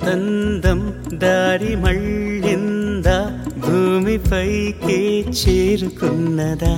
అందం దారి మళ్ళిందా భూమిపైకే చేరుకున్నదా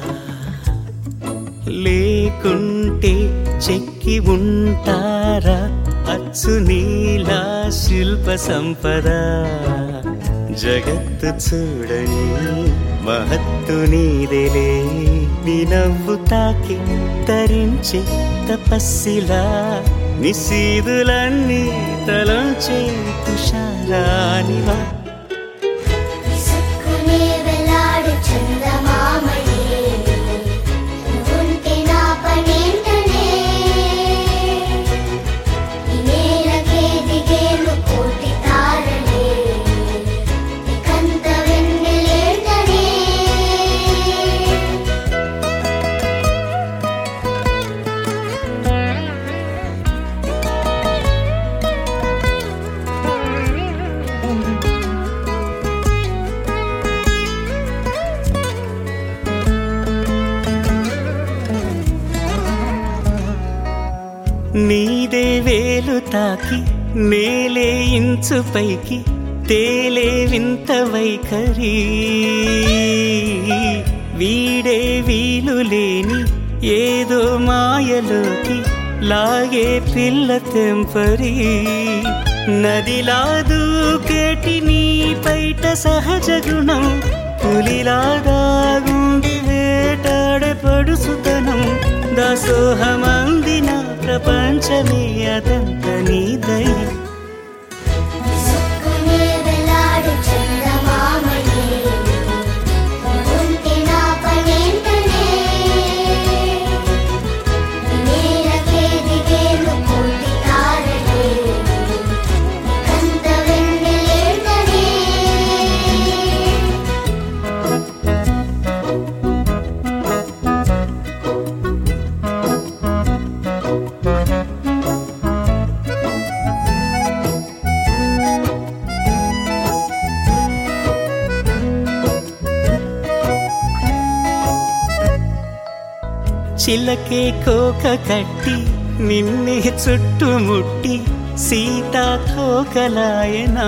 లేకుంటే చెక్కి ఉంటారా అచ్చు నీలా శిల్ప సంపద జగత్తు చూడని మహత్తు నీదేలే నీ నవ్వు తాకి తరించి తపస్సిలా నిశీదులన్నీ తలంచే తుషారానివా విసుక్కునే వెలాడు చందమామయే నువ్వుంటే నా పనేంటనే ఈ నేలకే దిగేను కోటి తారలే నీకంత వెన్నెలేంటనే నీదే వేలు తాకి నేలే ఇంచు పైకి తేలే వింత వైఖరి వీడే వీలు లేని ఏదో మాయలోకి లాగే పిల్ల తెంపరి నదిలా దూకేటి నీ పైట సహజ గుణం పులిలాగా గుండి వేటాడే పడుసుతనం దాసోహమందిన ప్రపంచమే అదంత నీదై విసుక్కునే వెలాడు చందమామయే నువ్వుంటే నా పనేంటనే ఈ నేలకే దిగేను కోటి తారలే నీకంత వెన్నెలేంటనే చిలకే కోక కట్టి నిన్నే చుట్టుముట్టి సీతా కోకలాయనా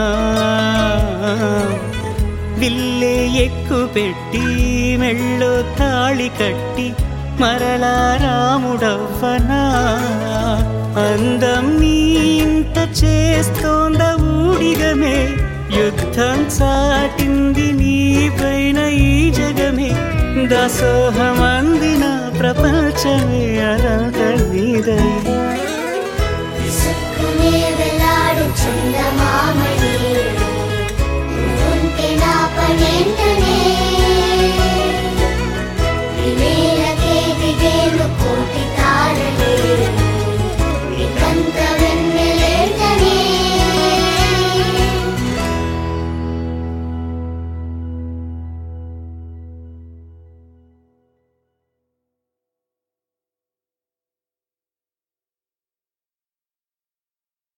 విల్లే ఎక్కు పెట్టి మెళ్ళో తాళి కట్టి మరలా రాముడవ్వనా అందం నీ ఇంత చేస్తోంద ఊడిగమే యుద్ధం చాటింది నీ పైన ఈ జగమే దాసోహమందిన ప్రపంచమే అరంత నీదై